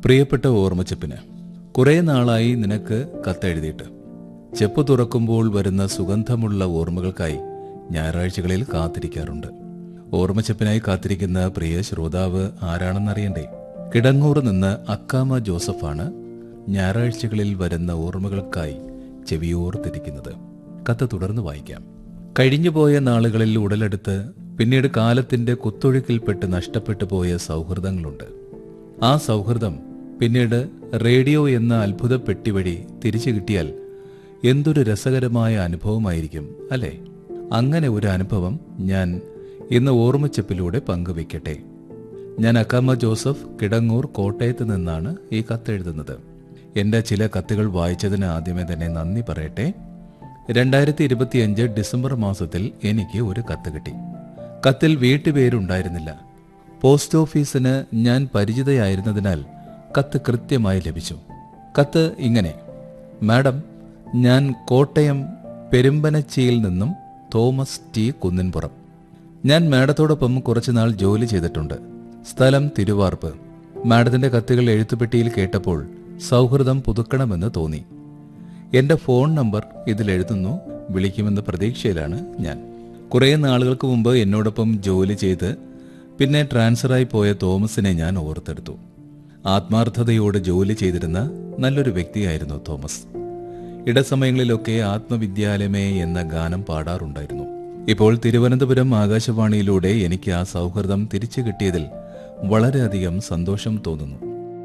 പ്രിയപ്പെട്ട ഓർമ്മച്ചപ്പിന് കുറെ നാളായി നിനക്ക് കത്തെഴുതിയിട്ട് ചെപ്പ് തുറക്കുമ്പോൾ വരുന്ന സുഗന്ധമുള്ള ഓർമ്മകൾക്കായി ഞായറാഴ്ചകളിൽ കാത്തിരിക്കാറുണ്ട് ഓർമ്മച്ചപ്പിനായി കാത്തിരിക്കുന്ന പ്രിയ ശ്രോതാവ് ആരാണെന്നറിയണ്ടേ കിടങ്ങൂർ നിന്ന് അക്കാമ ജോസഫാണ് ഞായറാഴ്ചകളിൽ വരുന്ന ഓർമ്മകൾക്കായി ചെവിയോർത്തിരിക്കുന്നത് കത്ത് തുടർന്ന് വായിക്കാം കഴിഞ്ഞുപോയ നാളുകളിൽ ഉടലെടുത്ത് പിന്നീട് കാലത്തിന്റെ കുത്തൊഴുക്കിൽപ്പെട്ട് നഷ്ടപ്പെട്ടു പോയ സൗഹൃദങ്ങളുണ്ട് ആ സൗഹൃദം പിന്നീട് റേഡിയോ എന്ന അത്ഭുത പെട്ടി വഴി തിരിച്ചു കിട്ടിയാൽ എന്തൊരു രസകരമായ അനുഭവമായിരിക്കും അല്ലേ അങ്ങനെ ഒരു അനുഭവം ഞാൻ ഇന്ന് ഓർമ്മച്ചപ്പിലൂടെ പങ്കുവെക്കട്ടെ ഞാൻ അക്കാമ ജോസഫ് കിടങ്ങൂർ കോട്ടയത്ത് നിന്നാണ് ഈ കത്തെഴുതുന്നത് എൻ്റെ ചില കത്തുകൾ വായിച്ചതിന് ആദ്യമേ തന്നെ നന്ദി പറയട്ടെ രണ്ടായിരത്തി ഇരുപത്തിയഞ്ച് ഡിസംബർ മാസത്തിൽ എനിക്ക് ഒരു കത്ത് കിട്ടി കത്തിൽ വീട്ടുപേരുണ്ടായിരുന്നില്ല പോസ്റ്റ് ഓഫീസിന് ഞാൻ പരിചിതയായിരുന്നതിനാൽ കത്ത് കൃത്യമായി ലഭിച്ചു കത്ത് ഇങ്ങനെ മാഡം ഞാൻ കോട്ടയം പെരുമ്പനച്ചിയിൽ നിന്നും തോമസ് ടി കുന്നിൻപുറം ഞാൻ മാഡത്തോടൊപ്പം കുറച്ചുനാൾ ജോലി ചെയ്തിട്ടുണ്ട് സ്ഥലം തിരുവാർപ്പ് മാഡത്തിന്റെ കത്തുകൾ എഴുത്തുപെട്ടിയിൽ കേട്ടപ്പോൾ സൗഹൃദം പുതുക്കണമെന്ന് തോന്നി എന്റെ ഫോൺ നമ്പർ ഇതിൽ എഴുതുന്നു വിളിക്കുമെന്ന പ്രതീക്ഷയിലാണ് ഞാൻ കുറേ നാളുകൾക്ക് മുമ്പ് എന്നോടൊപ്പം ജോലി ചെയ്ത് പിന്നെ ട്രാൻസ്ഫറായി പോയ തോമസിനെ ഞാൻ ഓർത്തെടുത്തു ആത്മാർത്ഥതയോട് ജോലി ചെയ്തിരുന്ന നല്ലൊരു വ്യക്തിയായിരുന്നു തോമസ് ഇടസമയങ്ങളിലൊക്കെ ആത്മവിദ്യാലയമേ എന്ന ഗാനം പാടാറുണ്ടായിരുന്നു ഇപ്പോൾ തിരുവനന്തപുരം ആകാശവാണിയിലൂടെ എനിക്ക് ആ സൗഹൃദം തിരിച്ചു കിട്ടിയതിൽ വളരെയധികം സന്തോഷം തോന്നുന്നു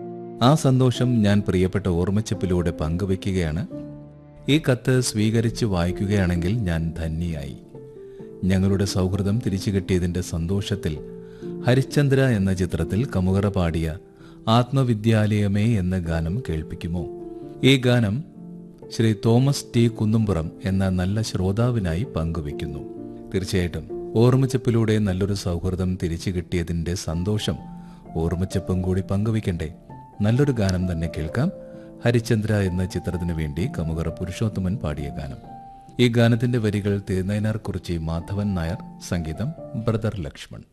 ആ സന്തോഷം ഞാൻ പ്രിയപ്പെട്ട ഓർമ്മച്ചപ്പിലൂടെ പങ്കുവെക്കുകയാണ് ഈ കത്ത് സ്വീകരിച്ച് വായിക്കുകയാണെങ്കിൽ ഞാൻ ധന്യയായി ഞങ്ങളുടെ സൗഹൃദം തിരിച്ചു കിട്ടിയതിന്റെ സന്തോഷത്തിൽ ഹരിശ്ചന്ദ്ര എന്ന ചിത്രത്തിൽ കമുകറ പാടിയ ആത്മവിദ്യാലയമേ എന്ന ഗാനം കേൾപ്പിക്കുമോ ഈ ഗാനം ശ്രീ തോമസ് ടി കുന്നുംപുറം എന്ന നല്ല ശ്രോതാവിനായി പങ്കുവെക്കുന്നു തീർച്ചയായിട്ടും ഓർമ്മച്ചപ്പിലൂടെ നല്ലൊരു സൗഹൃദം തിരിച്ചു കിട്ടിയതിന്റെ സന്തോഷം ഓർമ്മച്ചപ്പും കൂടി പങ്കുവെക്കണ്ടേ നല്ലൊരു ഗാനം തന്നെ കേൾക്കാം ഹരിചന്ദ്ര എന്ന ചിത്രത്തിനു വേണ്ടി കമുകറ പുരുഷോത്തമൻ പാടിയ ഗാനം ഈ ഗാനത്തിന്റെ വരികൾ തിരുനയനാർ കുറിച്ചി മാധവൻ നായർ സംഗീതം ബ്രദർ ലക്ഷ്മൺ